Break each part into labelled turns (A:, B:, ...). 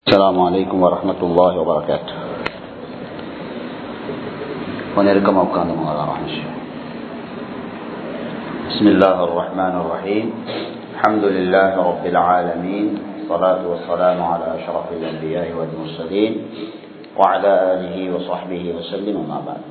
A: السلام عليكم ورحمة الله وبركاته ونركم أوكانكم على رحمة بسم الله الرحمن الرحيم الحمد لله رب العالمين الصلاة والسلام على أشرف الأنبياء والمرسلين وعلى آله وصحبه وسلم ما بعد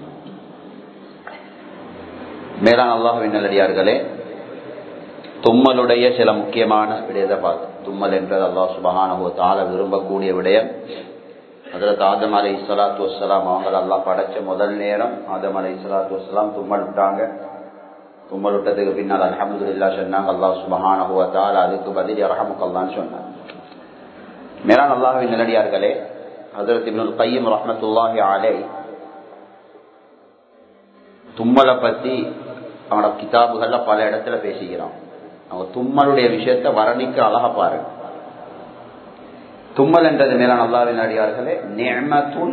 A: மேலான அல்லாஹுவின் நல்லடியார்களே தும்மலுடைய சில முக்கியமான விடயத்தை பார்த்தோம் தும்மல் என்றது அல்லாஹ் சுபஹானஹு தால விரும்பக்கூடிய விடயம் அதில் ஆதம் அலை இஸ்லாத்து வலாம் அவங்கள அல்லாஹ் படைச்ச முதல் நேரம் ஆதம் அலை இஸ்லாத்து வலாம் தும்மல் விட்டாங்க தும்மல் விட்டதுக்கு பின்னால் அலமது இல்லா சொன்னாங்க அல்லாஹ் சுபஹானஹு தால அதுக்கு பதில் அரஹமுக்கல்லான்னு சொன்னாங்க மேலான அல்லாஹுவின் நல்லடியார்களே ஹசரத் இப்னுல் கையம் ரஹமத்துல்லாஹி அலை தும்மலை பற்றி அவனோட கிதாபுகள்ல பல இடத்துல பேசிக்கிறான் அவங்க தும்மலுடைய விஷயத்த வர்ணிக்க அழகா பாருங்க தும்மல் என்றது மேல நல்லாவின் அடியார்களே நேமத்துன்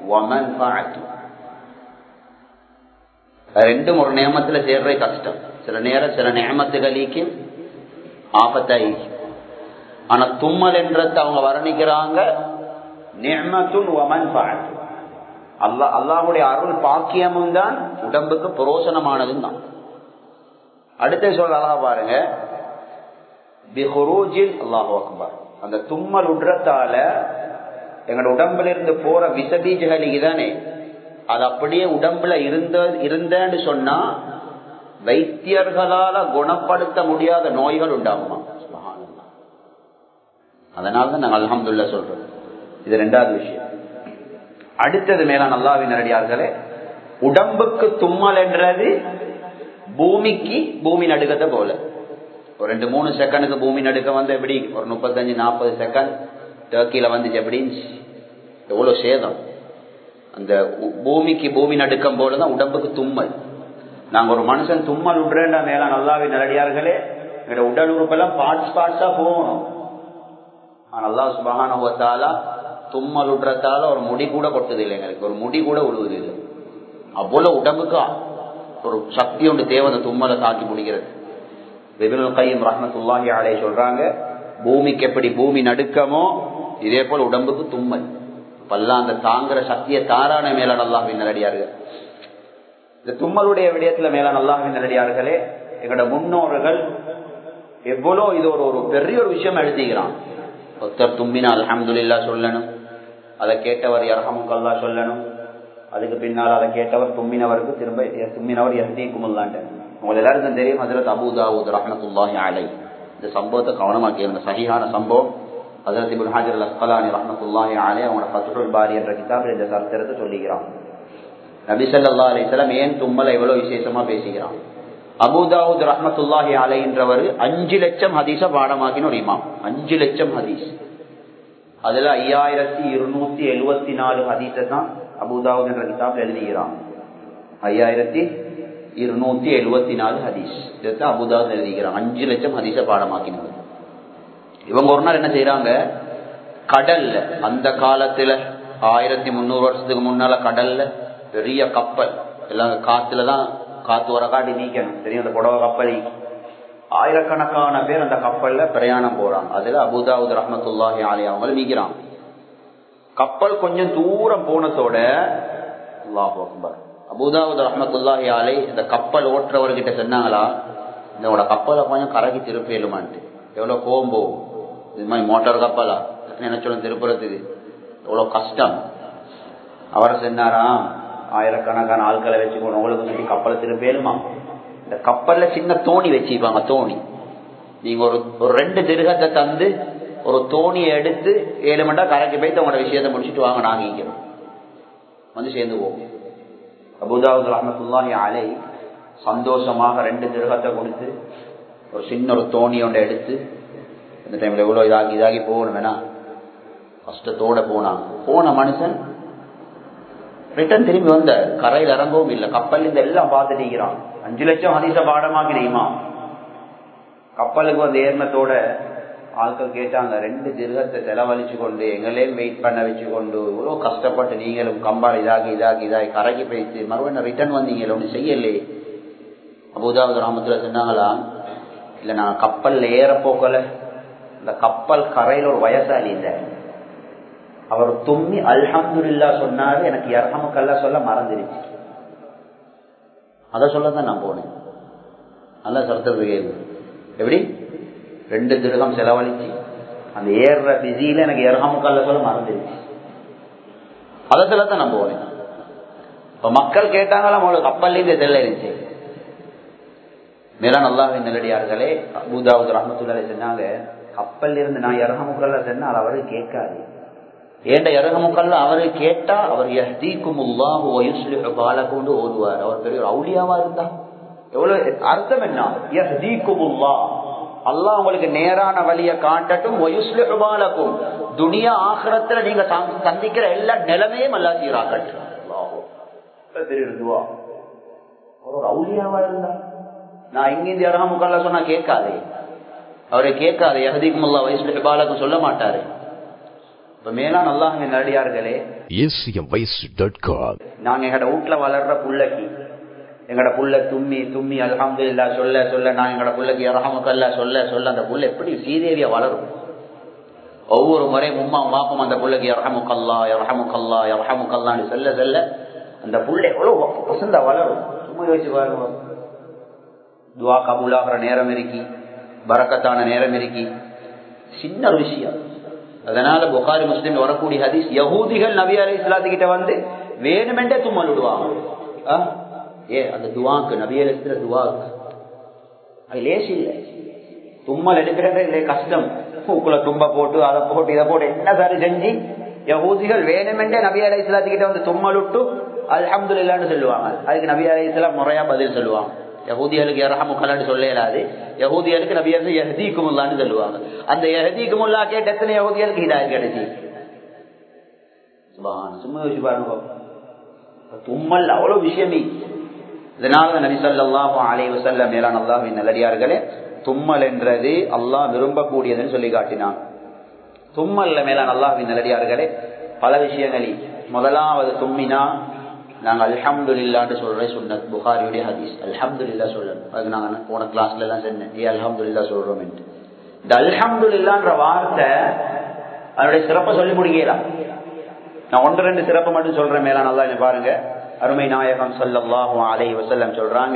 A: ரெண்டும் ஒரு நியமத்துல சேர்றே கஷ்டம் சில நேரம் சில நியமத்துகளுக்கு ஆபத்தாயி ஆனா தும்மல் என்றத அவங்க வர்ணிக்கிறாங்க நேமத்துன் ஒமன் பாத்து அல்லா அல்லாஹுடைய அருள் பாக்கியமும் தான் உடம்புக்கு புரோசனமானதும் தான் அடுத்த சொல்ல அழகா பாருங்க அல்லாஹு அக்பர் அந்த தும்மல் உட்றத்தால எங்களோட உடம்புல இருந்து போற விசபீஜகளிக்கு தானே அது அப்படியே உடம்புல இருந்த இருந்தேன்னு சொன்னா வைத்தியர்களால குணப்படுத்த முடியாத நோய்கள் உண்டாகுமா அதனாலதான் நாங்கள் அலமதுல்ல சொல்றோம் இது ரெண்டாவது விஷயம் அடுத்தது மேல நல்லாவின் நேரடியார்களே உடம்புக்கு தும்மல் என்றது பூமிக்கு பூமி நடுக்கத்தை போல ஒரு ரெண்டு மூணு செகண்டுக்கு பூமி நடுக்க வந்து எப்படி ஒரு முப்பத்தஞ்சு நாற்பது செகண்ட் டர்க்கியில வந்துச்சு எப்படி எவ்வளவு சேதம் அந்த பூமிக்கு பூமி நடுக்கம் போலதான் உடம்புக்கு தும்மல் நாங்க ஒரு மனுஷன் தும்மல் விடுறேன்டா மேல நல்லாவே நல்லடியார்களே எங்களோட உடல் உறுப்பெல்லாம் பார்ட்ஸ் பார்ட்ஸா போகணும் நல்லா சுபகான தும்மல் விடுறதால ஒரு முடி கூட கொட்டுது இல்லை எங்களுக்கு ஒரு முடி கூட விழுவுது இல்லை அவ்வளவு உடம்புக்கு ஒரு சக்தி ஒன்று தேவை அந்த தும்மலை தாக்கி முடிக்கிறது விபினுல் கையம் ரஹமத்துல்லாஹி ஆலே சொல்றாங்க பூமிக்கு எப்படி பூமி நடுக்கமோ இதே போல் உடம்புக்கு தும்மல் பல்லாம் அந்த தாங்குற சக்தியை தாரான மேல நல்லாவின் நல்லடியார்கள் இந்த தும்மலுடைய விடயத்துல மேல நல்லாவின் நல்லடியார்களே எங்களோட முன்னோர்கள் எவ்வளோ இது ஒரு ஒரு பெரிய ஒரு விஷயம் எழுதிக்கிறான் ஒருத்தர் தும்பினா அலமதுல்லா சொல்லணும் அதை கேட்டவர் இரஹமுக்கல்லா சொல்லணும் அதுக்கு பின்னால் அதை கேட்டவர் தும்மினவருக்கு திரும்ப தும்மினவர் எஸ்டி குமுல்லாண்ட உங்களுக்கு எல்லாருக்கும் தெரியும் ஹசரத் அபுதாவுத் ரஹமத்துல்லாஹி அலை இந்த சம்பவத்தை கவனமாக்கி இருந்த சகிஹான சம்பவம் ஹசரத் இபுல் ஹாஜர் அஸ்கலானி ரஹமத்துல்லாஹி அலை அவங்களோட ஃபத்துல் பாரி என்ற கிதாபில் இந்த சரித்திரத்தை சொல்லுகிறான் நபி சல்லா அலிஸ்லாம் ஏன் தும்மலை எவ்வளவு விசேஷமா பேசுகிறான் அபுதாவுத் ரஹமத்துல்லாஹி அலை என்றவர் அஞ்சு லட்சம் ஹதீஸ பாடமாக்கின ஒரு இமாம் அஞ்சு லட்சம் ஹதீஸ் அதுல ஐயாயிரத்தி இருநூத்தி எழுவத்தி நாலு ஹதீஸை தான் அபுதாவுத் என்ற கிதாபில் எழுதுகிறான் ஐயாயிரத்தி இருநூத்தி எழுபத்தி நாலு ஹதீஸ் இதைத்தான் அபுதாவுத் எழுதுகிறான் அஞ்சு லட்சம் ஹதீஸ பாடமாக்கினது இவங்க ஒரு நாள் என்ன செய்யறாங்க கடல்ல அந்த காலத்துல ஆயிரத்தி முந்நூறு வருஷத்துக்கு முன்னால கடல்ல பெரிய கப்பல் எல்லாம் காத்துலதான் காத்து வர காட்டி நீக்கணும் தெரியும் அந்த புடவை கப்பல் ஆயிரக்கணக்கான பேர் அந்த கப்பல்ல பிரயாணம் போறாங்க அதுல அபுதாவுத் ரஹமத்துல்லாஹி ஆலி அவங்களும் நீக்கிறாங்க கப்பல் கொஞ்சம் தூரம் போனதோட அல்லாஹ் அக்பர் அபுதாவுத் ரஹமத்துல்லாஹி ஆலை இந்த கப்பல் ஓட்டுறவர்கிட்ட சொன்னாங்களா இதோட கப்பலை கொஞ்சம் கரைக்கு திருப்பியலுமான்ட்டு எவ்வளவு கோவம் போகும் இது மாதிரி மோட்டார் கப்பலா என்ன சொல்ல திருப்புறதுக்கு எவ்வளவு கஷ்டம் அவரை சொன்னாராம் ஆயிரக்கணக்கான ஆட்களை வச்சுக்கணும் உங்களுக்கு சொல்லி கப்பலை திருப்பியலுமா இந்த கப்பல்ல சின்ன தோணி வச்சுப்பாங்க தோணி நீங்க ஒரு ஒரு ரெண்டு திருகத்தை தந்து ஒரு தோணியை எடுத்து ஏழு மண்டா கரைக்கு போய் உங்களோட விஷயத்தை முடிச்சுட்டு வாங்க நாங்க இங்க வந்து சேர்ந்து போவோம் அபுதாவுத் ரஹமத்துல்லாஹி அலை சந்தோஷமாக ரெண்டு திருகத்தை கொடுத்து ஒரு சின்ன ஒரு தோணி ஒன்றை எடுத்து இந்த டைம்ல எவ்வளவு இதாகி இதாகி போகணும் வேணா கஷ்டத்தோட போனாங்க போன மனுஷன் ரிட்டர்ன் திரும்பி வந்த கரையில் இறங்கவும் இல்லை கப்பல் இந்த எல்லாம் பார்த்துட்டு அஞ்சு லட்சம் ஹதீச பாடமாக்கினீமா கப்பலுக்கு வந்து ஏர்மத்தோட ஆட்கள் கேட்டாங்க ரெண்டு திருகத்தை செலவழிச்சு கொண்டு எங்களையும் வெயிட் பண்ண வச்சு கொண்டு இவ்வளோ கஷ்டப்பட்டு நீங்களும் கம்பால் இதாகி இதாகி இதாகி கரைக்கு போயிட்டு மறுபடியும் ரிட்டர்ன் வந்தீங்க ஒன்று செய்யலே அபுதாவது கிராமத்துல சொன்னாங்களா இல்லை நான் கப்பல்ல ஏற போக்கல இந்த கப்பல் கரையில் ஒரு வயசாளி இல்லை அவர் தும்மி அல்ஹம்துல்லா சொன்னாரு எனக்கு இரஹமுக்கல்லா சொல்ல மறந்துருச்சு அதை சொல்லத்தான் நான் போனேன் நல்லா சரத்துறது கேள்வி எப்படி ரெண்டு திருகம் செலவழிச்சு அந்த ஏறுற பிஸியில எனக்கு இரஹமுக்கல்ல சொல்ல மறந்துருச்சு அதை சொல்லத்தான் நான் போனேன் இப்ப மக்கள் கேட்டாங்களா உங்களுக்கு கப்பல்லேருந்து தெல்ல இருந்துச்சு மேலான அல்லாஹின் நல்லடியார்களே அபுதாவுத் ரஹமத்துல்லாலே சொன்னாங்க கப்பல் இருந்து நான் இரஹமுக்கல்ல சொன்னால் அவரு கேட்காது ஏண்ட இரஹமுக்கல்ல அவரு கேட்டா அவர் யஹ்தீக்கும் உல்லாஹு வயுஸ்லிஹு பாலகொண்டு ஓதுவார் அவர் பெரிய ஒரு அவுலியாவா இருந்தா எவ்வளவு அர்த்தம் என்ன யஹ்தீக்கும் உல்லாஹ் அல்லாஹ் உங்களுக்கு நேரான வழியை காட்டட்டும் வயுஸ்லிஹு பாலகும் துனியா ஆகிரத்துல நீங்க சந்திக்கிற எல்லா நிலைமையும் அல்லா சீராக்கட்டும் பெரிய இதுவா ஒரு அவுலியாவா இருந்தா நான் இங்கிருந்து இரஹமுக்கல்ல சொன்னா கேட்காதே அவரை கேட்காது யஹதிக்கும் அல்லா வயசுல பாலகம் சொல்ல மாட்டாரு இப்ப மேலான அல்லாஹ் நடிகார்களே நாங்க எங்கட வீட்டுல வளர்ற புள்ளக்கு எங்கட புள்ள தும்மி தும்மி அல்ஹம்து இல்லா சொல்ல சொல்ல நான் எங்கட புள்ளக்கு இரஹமுக்கல்லா சொல்ல சொல்ல அந்த புள்ள எப்படி சீதேவியா வளரும் ஒவ்வொரு முறையும் உம்மா வாப்பம் அந்த புள்ளைக்கு இரஹமுக்கல்லா இரஹமுக்கல்லா இரஹமுக்கல்லான்னு சொல்ல சொல்ல அந்த புள்ள எவ்வளவு பசந்தா வளரும் சும்மா யோசிச்சு பாருங்க துவா கபூலாகிற நேரம் இருக்கி பறக்கத்தான நேரம் இருக்கி சின்ன ஒரு விஷயம் அதனால புகாரி முஸ்லீம் வரக்கூடிய ஹதீஸ் யகூதிகள் நபி அலி இஸ்லாத்துக்கிட்ட வந்து வேணுமென்றே தும்மல் விடுவாங்க ஏ அந்த துவாக்கு நபி அலி துவாக்கு அது லேசி இல்லை தும்மல் எடுக்கிறதே இல்லை கஷ்டம் பூக்குள்ள தும்ப போட்டு அதை போட்டு இதை போட்டு என்ன சரி செஞ்சு யகூதிகள் வேணுமென்றே நபி அலி இஸ்லாத்துக்கிட்ட வந்து தும்மல் விட்டு அல்ஹம்து இல்லான்னு சொல்லுவாங்க அதுக்கு நபி அலி இஸ்லாம் முறையா பதில் சொல்லுவாங்க யகூதிகளுக்கு இரஹமுக்கலான்னு சொல்ல இயலாது யகூதிகளுக்கு நபியரசு எஹதீக்குமுல்லான்னு சொல்லுவாங்க அந்த எஹதீக்குமுல்லா கேட்ட எத்தனை யகூதிகளுக்கு இதாக கிடைச்சி சும்மா யோசிச்சு பாருங்க தும்மல் அவ்வளவு விஷயமே இதனால நபி சொல்லாஹு அலை வசல்ல மேலான அல்லாஹின் நல்லடியார்களே தும்மல் என்றது அல்லாஹ் விரும்பக்கூடியதுன்னு சொல்லி காட்டினான் தும்மல்ல மேலான அல்லாஹின் நல்லடியார்களே பல விஷயங்களில் முதலாவது தும்மினா நாங்கள் அல்ஹம்து இல்லான்னு சொல்ற சுன்னத் புகாரியுடைய ஹதீஸ் அல்ஹம்து இல்லா சொல்லணும் அதுக்கு நாங்கள் போன கிளாஸ்ல எல்லாம் சொன்னேன் ஏ அல்ஹம்து இல்லா சொல்றோம் இந்த அல்ஹம்து இல்லான்ற வார்த்தை அதனுடைய சிறப்பை சொல்லி முடிக்கலாம் நான் ஒன்று ரெண்டு சிறப்பு மட்டும் சொல்றேன் மேலா நல்லா என்ன பாருங்க அருமை நாயகம் சல்லாஹு அலை வசல்லம் சொல்றாங்க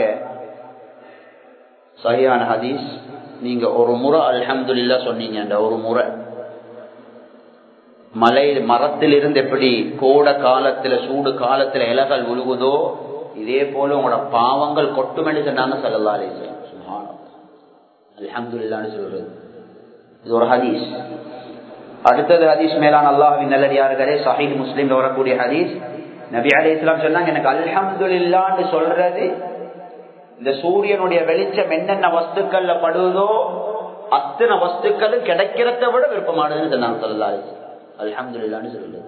A: சரியான ஹதீஸ் நீங்க ஒரு முறை அல்ஹம்து இல்லா சொன்னீங்க அந்த ஒரு முறை மலை மரத்திலிருந்து எப்படி கோட காலத்துல சூடு காலத்துல இலைகள் உழுகுதோ இதே போல உங்களோட பாவங்கள் கொட்டுமென்னு சொன்னாங்க சல்லா அலிஸ்லாம் அலமதுல்லான்னு சொல்றது இது ஒரு ஹதீஸ் அடுத்தது ஹதீஸ் மேலான அல்லாஹின் நல்லடியார்களே சஹீத் முஸ்லீம்ல வரக்கூடிய ஹதீஸ் நபி அலி இஸ்லாம் சொன்னாங்க எனக்கு அல்ஹம்துல்லான்னு சொல்றது இந்த சூரியனுடைய வெளிச்சம் என்னென்ன வஸ்துக்கள்ல படுவதோ அத்தனை வஸ்துக்களும் கிடைக்கிறத விட விருப்பமானதுன்னு சொன்னாங்க சல்லா அலிஸ்லாம் அல்ஹம்துல்லான்னு சொல்லுது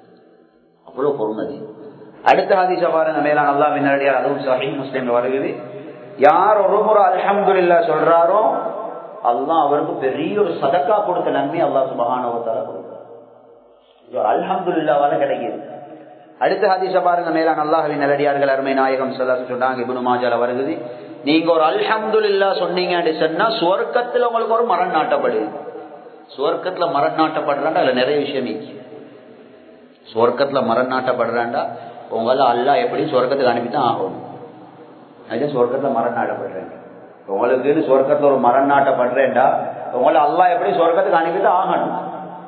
A: அவ்வளவு பொறுமதி அடுத்த ஹதீஸ பாருங்க மேலான அல்லா பின்னாடியார் அதுவும் சஹி முஸ்லீம் வருகிறது யார் ஒரு முறை அல்ஹம்துல்லா சொல்றாரோ அல்லாஹ் அவருக்கு பெரிய ஒரு சதக்கா கொடுத்த நன்மை அல்லாஹ் சுபகானவத்தால கொடுத்தார் அல்ஹம்துல்லாவால கிடைக்குது அடுத்த ஹதீஸ பாருங்க மேலான அல்லாஹின் நல்லடியார்கள் அருமை நாயகம் சொல்ல சொன்னாங்க இபுனு மாஜால வருகிறது நீங்க ஒரு அல்ஹம்துல்லா சொன்னீங்கன்னு சொன்னா சுவர்க்கத்துல உங்களுக்கு ஒரு மரம் நாட்டப்படுது சுவர்க்கத்துல மரம் நாட்டப்படுறாண்டா அதுல நிறைய விஷயம் சுவர்க்கத்துல மரம் நாட்டப்படுறாண்டா உங்களால அல்லா எப்படி சுவர்க்கத்துக்கு அனுப்பித்தான் ஆகணும் அதுதான் சுவர்க்கத்துல மரம் நாட்டப்படுறேன் உங்களுக்கு சுவர்க்கத்துல ஒரு மரம் நாட்டப்படுறேன்டா உங்களை அல்லா எப்படி சுவர்க்கத்துக்கு அனுப்பித்தான் ஆகணும்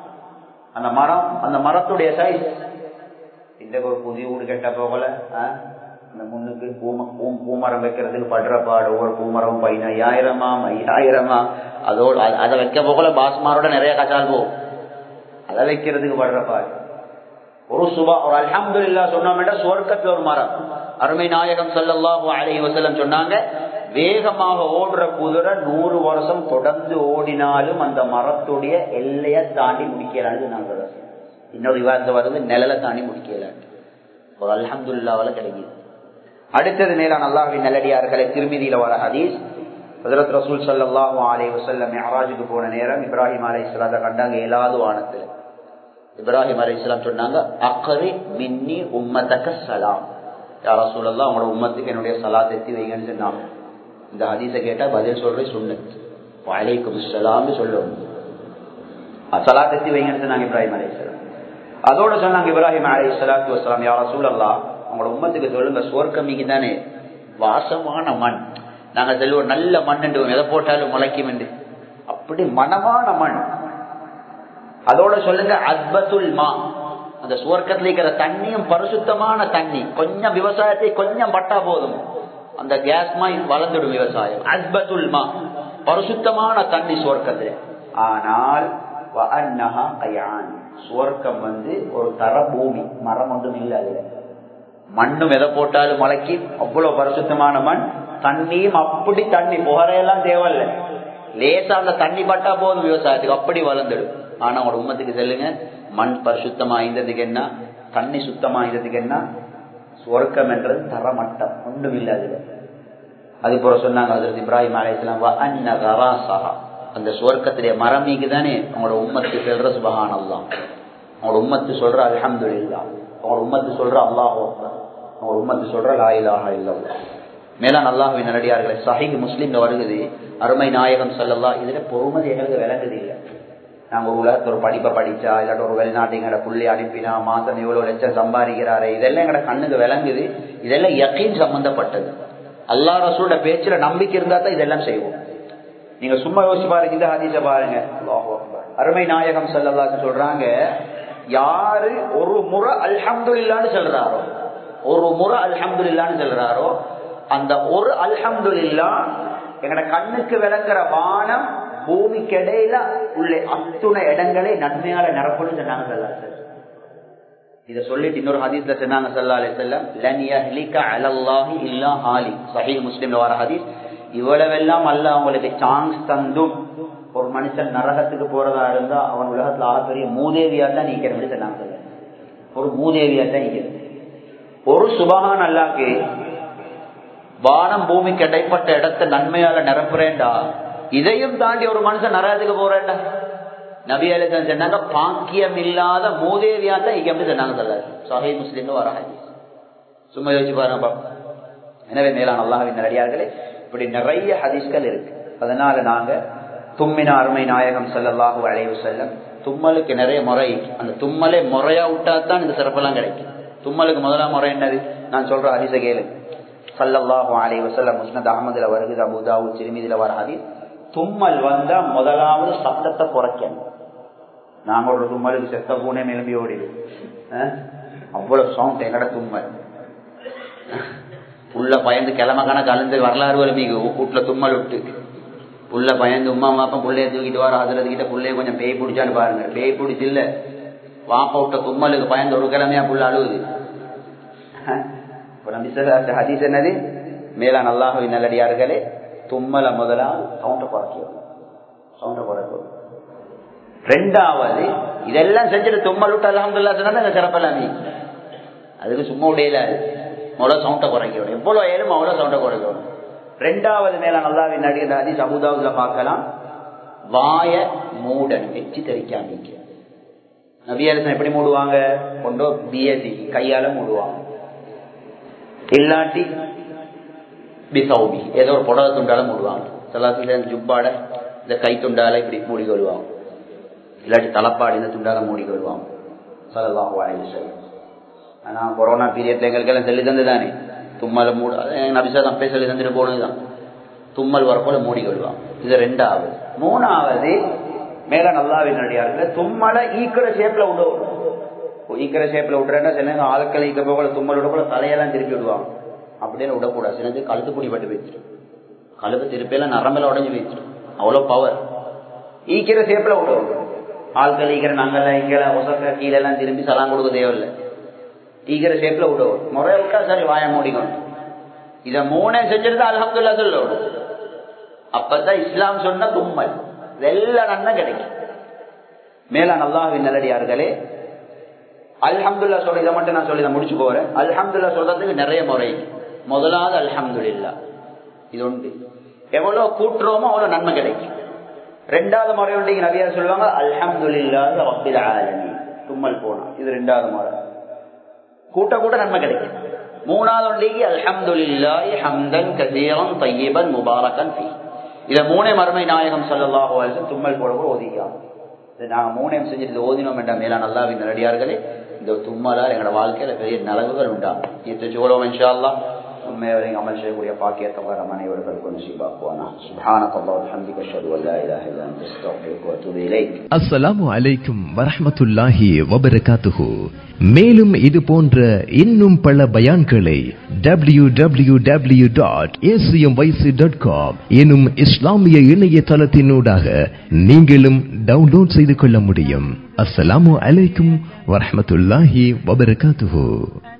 A: அந்த மரம் அந்த மரத்துடைய சைஸ் இந்த ஒரு புதிய வீடு கெட்ட போகல அந்த முன்னுக்கு பூம பூமரம் வைக்கிறதுக்கு படுற பாடு ஒவ்வொரு பூமரம் பதினாயிரமா ஐயாயிரமா அதோட அதை வைக்க போகல பாஸ்மாரோட நிறைய கச்சால் போகும் அதை வைக்கிறதுக்கு படுற பாடு ஒரு சுபா ஒரு அலமது இல்லா சொன்னோம்னா சுவர்க்கத்துல ஒரு மரம் அருமை நாயகம் சல்லாஹூ அலி வசலம் சொன்னாங்க வேகமாக ஓடுற குதிரை நூறு வருஷம் தொடர்ந்து ஓடினாலும் அந்த மரத்துடைய எல்லைய தாண்டி முடிக்கலான்னு நாங்கள் இன்னொரு விவாதத்தை வருது நிழலை தாண்டி முடிக்கலான் ஒரு அல்ஹம்துல்லாவால கிடைக்குது அடுத்தது மேலான அல்லாஹின் நல்லடியார்களை திருமதியில வர ஹதீஸ் ஹசரத் ரசூல் சல்லாஹூ அலே வசல்லம் மெஹராஜுக்கு போன நேரம் இப்ராஹிம் அலை இஸ்லாத்தை கண்டாங்க ஏழாவது வானத்துல இப்ராஹிம் அலை இஸ்லாம் சொன்னாங்க அக்கரி மின்னி உம்மத்தக்க சலாம் யாரா சொல்லலாம் அவங்களோட உம்மத்துக்கு என்னுடைய சலாத் எத்தி வைங்கன்னு சொன்னாங்க இந்த ஹதீஸை கேட்டா பதில் சொல்றேன் சுண்ணத் வலைக்கும் சலாம்னு சொல்லணும் சலாத் எத்தி வைங்கன்னு சொன்னாங்க இப்ராஹிம் அலை இஸ்லாம் அதோட சொன்னாங்க இப்ராஹிம் அலி சலாத்து வசலாம் யார சூழல்லா உங்களோட உம்மத்துக்கு சொல்லுங்க சோர்க்கமிக்கு தானே வாசமான மண் நாங்க செல்வோம் நல்ல மண் என்று எதை போட்டாலும் முளைக்கும் என்று அப்படி மனமான மண் அதோட சொல்லுங்க அத்பத்துல் மா அந்த சுவர்க்கத்தில் இருக்கிற தண்ணியும் பரிசுத்தமான தண்ணி கொஞ்சம் விவசாயத்தை கொஞ்சம் பட்டா போதும் அந்த கேஸ் மாய் வளர்ந்துடும் விவசாயம் அத்பத்துல் மா பரிசுத்தமான தண்ணி சுவர்க்கத்துல ஆனால் சுவர்க்கம் வந்து ஒரு தர பூமி மரம் ஒன்றும் இல்லை அதுல மண்ணும் எதை போட்டாலும் மலைக்கு அவ்வளவு பரிசுத்தமான மண் தண்ணியும் அப்படி தண்ணி புகரையெல்லாம் தேவையில்ல லேசா அந்த தண்ணி பட்டா போதும் விவசாயத்துக்கு அப்படி வளர்ந்துடும் ஆனா உங்களோட உண்மத்துக்கு செல்லுங்க மண் பரிசுத்தமா இருந்ததுக்கு என்ன தண்ணி சுத்தமா இருந்ததுக்கு என்ன சுவர்க்கம் என்றது தரமட்டம் ஒன்றும் இல்லை அதுல அது போல சொன்னாங்க அதற்கு இப்ராஹிம் அலையாம் அந்த சுவர்க்கத்துடைய மரமிக்கு தானே உங்களோட உம்மத்து செல்ற சுபகான் அல்லா உங்களோட உம்மத்து சொல்ற அலமது இல்லா உங்களோட உம்மத்து சொல்ற அல்லாஹ் உங்களோட உம்மத்து சொல்ற லாயிலாக இல்லா மேலான் அல்லாஹுவின் நல்லடியார்களை சஹிக் முஸ்லீம்ல வருகுது அருமை நாயகம் சொல்லல்லா இதுல பொறுமதி எங்களுக்கு விளங்குது இல்லை நாங்க ஒரு உலகத்துல ஒரு படிப்பை படிச்சா இல்லாட்ட ஒரு வெளிநாட்டுங்கிற புள்ளி அனுப்பினா மாசம் எவ்வளவு லட்சம் சம்பாதிக்கிறாரு இதெல்லாம் எங்கட கண்ணுக்கு விளங்குது இதெல்லாம் யக்கீன் சம்பந்தப்பட்டது அல்லா ரசூலோட பேச்சுல நம்பிக்கை இருந்தா தான் இதெல்லாம் செய்வோம் நீங்க சும்மா யோசிச்சு பாருங்க இந்த ஹதீஸ பாருங்க அருமை நாயகம் செல்லல்லான்னு சொல்றாங்க யாரு ஒரு முறை அல்ஹம்து இல்லான்னு சொல்றாரோ ஒரு முறை அல்ஹம்து இல்லான்னு சொல்றாரோ அந்த ஒரு அல்ஹம்து இல்லா எங்கட கண்ணுக்கு விளங்குற வானம் பூமிக்கு இடையில உள்ள அத்துணை இடங்களை நன்மையால நிரப்பணும் சொன்னாங்க சொல்லாரு இத சொல்லிட்டு இன்னொரு ஹதீஸ்ல சொன்னாங்க சல்லாலே செல்லம் லன் யஹ்லிக அலல்லாஹி இல்லா ஹாலி சஹீஹ் முஸ்லிம்ல வர ஹதீஸ் இவ்வளவெல்லாம் அல்ல அவங்களுக்கு சான்ஸ் தந்தும் ஒரு மனுஷன் நரகத்துக்கு போறதா இருந்தா அவன் உலகத்துல ஆகப்பெரிய மூதேவியா தான் நீக்கணும் சொன்னாங்க ஒரு மூதேவியா தான் நீக்கணும் ஒரு சுபகான் அல்லாக்கு வானம் பூமிக்கு இடைப்பட்ட இடத்தை நன்மையால நிரப்புறேன்டா இதையும் தாண்டி ஒரு மனுஷன் நரகத்துக்கு போறேன்டா நபி அலிசன் சொன்னாங்க பாக்கியம் இல்லாத மூதேவியா தான் இங்க எப்படி சொன்னாங்க சொல்லாரு சஹை முஸ்லீம்ல வர ஹதீஸ் சும்மா யோசிச்சு பாருங்க எனவே மேலான அல்லாஹின் நடிகார்களே இப்படி நிறைய ஹதீஸ்கள் இருக்கு அதனால நாங்க தும்மின அருமை நாயகம் செல்லல்லாஹு அலைவு செல்லம் தும்மலுக்கு நிறைய முறை அந்த தும்மலை முறையா விட்டா தான் இந்த சிறப்பெல்லாம் கிடைக்கும் தும்மலுக்கு முதலாம் முறை என்னது நான் சொல்ற ஹதீச கேளு சல்லல்லாஹு அலைஹி வஸல்லம் முஸ்னத் அஹமதுல வருகுது அபுதாவு திருமிதில வர ஹதீஸ் தும்மல் வந்தா முதலாவது சத்தத்தை குறைக்கணும் நாங்க ஒரு தும்மலுக்கு செத்த பூனே நிலம்பி ஓடிடு அவ்வளவு சவுண்ட் எங்கட தும்மல் உள்ள பயந்து கிழமை கணக்கு அழுந்து வரலாறு வரும் வீட்டுல தும்மல் விட்டு புள்ள பயந்து உமா மாப்பம் புள்ளைய தூக்கிட்டு வர அதுல கிட்ட புள்ளைய கொஞ்சம் பேய் பிடிச்சான்னு பாருங்க பேய் பிடிச்சி இல்ல வாப்ப விட்ட தும்மலுக்கு பயந்து ஒரு கிழமையா புள்ள அழுகுது ஹதீஸ் என்னது மேலா நல்லாகவின் நல்லடியார்களே தும்மலை முதலாவது சவுண்ட குறைக்கும் சவுண்ட குறைக்கும் ரெண்டாவது இதெல்லாம் செஞ்சுட்டு தும்மல் விட்டு அலமதுல்லா சொன்னா சிறப்பெல்லாம் அதுக்கு சும்மா உடையில அவ்வளவு சவுண்ட குறைக்கணும் எவ்வளவு ஏழும் அவ்வளவு சவுண்ட குறைக்கணும் ரெண்டாவது மேல நல்லாவின் நடிகர் ஹதீஸ் அபுதாவுல பார்க்கலாம் வாய மூடன் வச்சு தெரிக்காமீங்க நபியரசன் எப்படி மூடுவாங்க கொண்டோ பிஎஸ்சி கையால மூடுவாங்க இல்லாட்டி பிசௌபி ஏதோ ஒரு புடவை துண்டால மூடுவாங்க சில ஜுப்பாட இந்த கை துண்டால இப்படி மூடி கொள்வாங்க இல்லாட்டி தலைப்பாடு இந்த துண்டால மூடி கொள்வாங்க சலல்லாம் வாழை ஆனா கொரோனா பீரியட்ல எங்களுக்கு எல்லாம் சொல்லி தந்துதானே தும்மல் மூட நபிசா அப்பே சொல்லி தந்துட்டு போனதுதான் தும்மல் வரப்போல மூடி கொள்வாங்க இது ரெண்டாவது மூணாவது மேல நல்லாவின் நடிகார்கள் தும்மலை ஈக்கிற ஷேப்ல விடுவோம் ஈக்கிற ஷேப்ல விட்டுறேன்னா சில ஆட்கள் ஈக்க போல தும்மல் விட போல தலையெல்லாம் திருப்பி விடுவாங்க அப்படின்னு விடக்கூடாது சிலது கழுத்து குடி பட்டு வச்சிடும் கழுத்து திருப்பியெல்லாம் நரம்பெல்லாம் உடஞ்சி வச்சிடும் அவ்வளவு பவர் ஈக்கிற ஷேப்ல விடுவோம் ஆட்கள் ஈக்கிற நாங்கெல்லாம் இங்கே ஒசக்க கீழெல்லாம் திரும்பி சலாம் கொடுக்க தேவையில்லை ஈக்கிற ஷேப்ல விடுவோம் முறை விட்டா சரி வாய மூடிக்கணும் இத மூணே செஞ்சிருந்தா அலமதுல்லா சொல்லணும் அப்பதான் இஸ்லாம் சொன்ன தும்மல் இதெல்லாம் நன்மை கிடைக்கும் மேல நல்லாவின் நல்லடியார்களே அல்ஹம்துல்லா சொல்ல இதை மட்டும் நான் சொல்லி இதை முடிச்சு போறேன் அல்ஹம்துல்லா சொல்றதுக்கு நிறைய முறை முதலாவது அல்ஹம்துல்லா இது உண்டு எவ்வளவு கூட்டுறோமோ அவ்வளவு நன்மை கிடைக்கும் ரெண்டாவது முறை உண்டு நிறைய சொல்லுவாங்க அல்ஹம்துல்லா ரப்பில் ஆலமீன் தும்மல் போனா இது ரெண்டாவது முறை கூட்ட கூட நன்மை கிடைக்கும் மூணாவது ஒன்றைக்கு அல்ஹம்துலில்லாஹி ஹம்தன் கசீரன் தையீபன் முபாரக்கன் ஃபீ இத மூணே மறுமை நாயகம் ஸல்லல்லாஹு அலைஹி வஸல்லம் தும்மல் போட கூட ஒதுக்கியாங்க இது நாங்கள் மூணையும் செஞ்சுட்டு இது ஓதினோம் என்ற மேலான அல்லாவின் நல்லடியார்களே இந்த தும்மலால் எங்களோட வாழ்க்கையில பெரிய நலவுகள் உண்டாகும் இது சோழம் இன்ஷா அல்லாஹ் உண்மையை அமல் செய்யக்கூடிய பாக்கியத்தை வர அனைவர்களுக்கும் நசீபாக்குவானா சுப்ஹானக அல்லாஹ் வபிஹம்திக அஷ்ஹது அல்லா இலாஹ இல்லா அன்த அஸ்தக்ஃபிருக வ அத்தூபு இலைக்
B: அஸ்ஸலாமு அலைக்கும் வரஹ்மத்துல்லாஹி வபரகாத்துஹு மேலும் இது போன்ற இன்னும் பல பயான்களை W W W dot dot com எனும் இஸ்லாமிய இணையதளத்தினூடாக நீங்களும் டவுன்லோட் செய்து கொள்ள முடியும் அஸ்ஸலாமு அலைக்கும் வரஹ்மத்துல்லாஹி வபரகாத்துஹு